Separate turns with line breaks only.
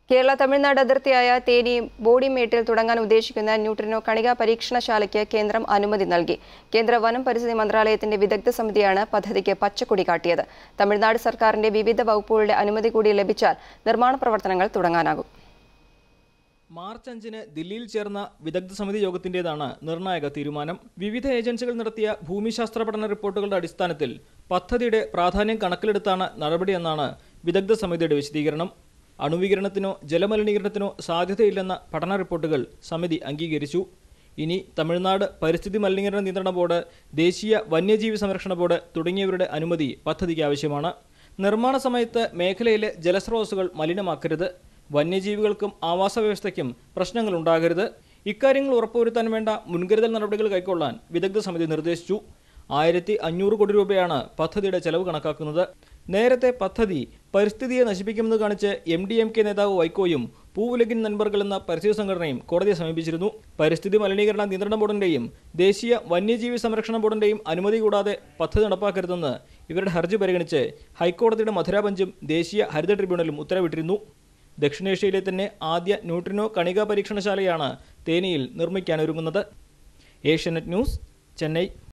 കേരള തമിഴ്നാട് അതിർത്തിയായ തേനി ബോഡിമേട്ടിൽ തുടങ്ങാൻ ഉദ്ദേശിക്കുന്ന ന്യൂട്രിനോ കണിക പരീക്ഷണശാലയ്ക്ക് കേന്ദ്രം അനുമതി നൽകി കേന്ദ്ര വനം പരിസ്ഥിതി മന്ത്രാലയത്തിന്റെ വിദഗ്ധ സമിതിയാണ് പദ്ധതിക്ക് പച്ചക്കൊടി കാട്ടിയത് തമിഴ്നാട് സർക്കാരിന്റെ വിവിധ വകുപ്പുകളുടെ അനുമതി കൂടി ലഭിച്ചാൽ നിർമ്മാണ പ്രവർത്തനങ്ങൾ തുടങ്ങാനാകും
മാർച്ച് അഞ്ചിന് ദില്ലിയിൽ ചേർന്ന വിദഗ്ധ സമിതി യോഗത്തിന്റേതാണ് നിർണായക തീരുമാനം വിവിധ ഏജൻസികൾ നടത്തിയ ഭൂമിശാസ്ത്ര പഠന റിപ്പോർട്ടുകളുടെ അടിസ്ഥാനത്തിൽ പദ്ധതിയുടെ പ്രാധാന്യം കണക്കിലെടുത്താണ് നടപടിയെന്നാണ് വിദഗ്ധ സമിതിയുടെ വിശദീകരണം അണുവികിരണത്തിനോ ജലമലിനീകരണത്തിനോ സാധ്യതയില്ലെന്ന പഠന റിപ്പോർട്ടുകൾ സമിതി അംഗീകരിച്ചു ഇനി തമിഴ്നാട് പരിസ്ഥിതി മലിനീകരണ നിയന്ത്രണ ബോർഡ് ദേശീയ വന്യജീവി സംരക്ഷണ ബോർഡ് തുടങ്ങിയവരുടെ അനുമതി പദ്ധതിക്ക് ആവശ്യമാണ് നിർമ്മാണ സമയത്ത് മേഖലയിലെ ജലസ്രോതസ്സുകൾ മലിനമാക്കരുത് വന്യജീവികൾക്കും ആവാസ വ്യവസ്ഥയ്ക്കും പ്രശ്നങ്ങൾ ഉണ്ടാകരുത് ഇക്കാര്യങ്ങൾ ഉറപ്പുവരുത്താൻ വേണ്ട മുൻകരുതൽ നടപടികൾ കൈക്കൊള്ളാൻ വിദഗ്ധ സമിതി നിർദ്ദേശിച്ചു ആയിരത്തി അഞ്ഞൂറ് കോടി രൂപയാണ് പദ്ധതിയുടെ ചെലവ് കണക്കാക്കുന്നത് നേരത്തെ പദ്ധതി പരിസ്ഥിതിയെ നശിപ്പിക്കുമെന്ന് കാണിച്ച് എം ഡി എം കെ നേതാവ് വൈക്കോയും പൂവുലകിൻ നൻപർകൾ എന്ന പരിസ്ഥിതി സംഘടനയും കോടതിയെ സമീപിച്ചിരുന്നു പരിസ്ഥിതി മലിനീകരണ നിയന്ത്രണ ബോർഡിന്റെയും ദേശീയ വന്യജീവി സംരക്ഷണ ബോർഡിന്റെയും അനുമതി കൂടാതെ പദ്ധതി നടപ്പാക്കരുതെന്ന് ഇവരുടെ ഹർജി പരിഗണിച്ച് ഹൈക്കോടതിയുടെ മധുര ബെഞ്ചും ദേശീയ ഹരിത ട്രിബ്യൂണലും ഉത്തരവിട്ടിരുന്നു ദക്ഷിണേഷ്യയിലെ തന്നെ ആദ്യ ന്യൂട്രിനോ കണിക പരീക്ഷണശാലയാണ് തേനിയിൽ നിർമ്മിക്കാനൊരുങ്ങുന്നത് ഏഷ്യാനെറ്റ് ന്യൂസ് ചെന്നൈ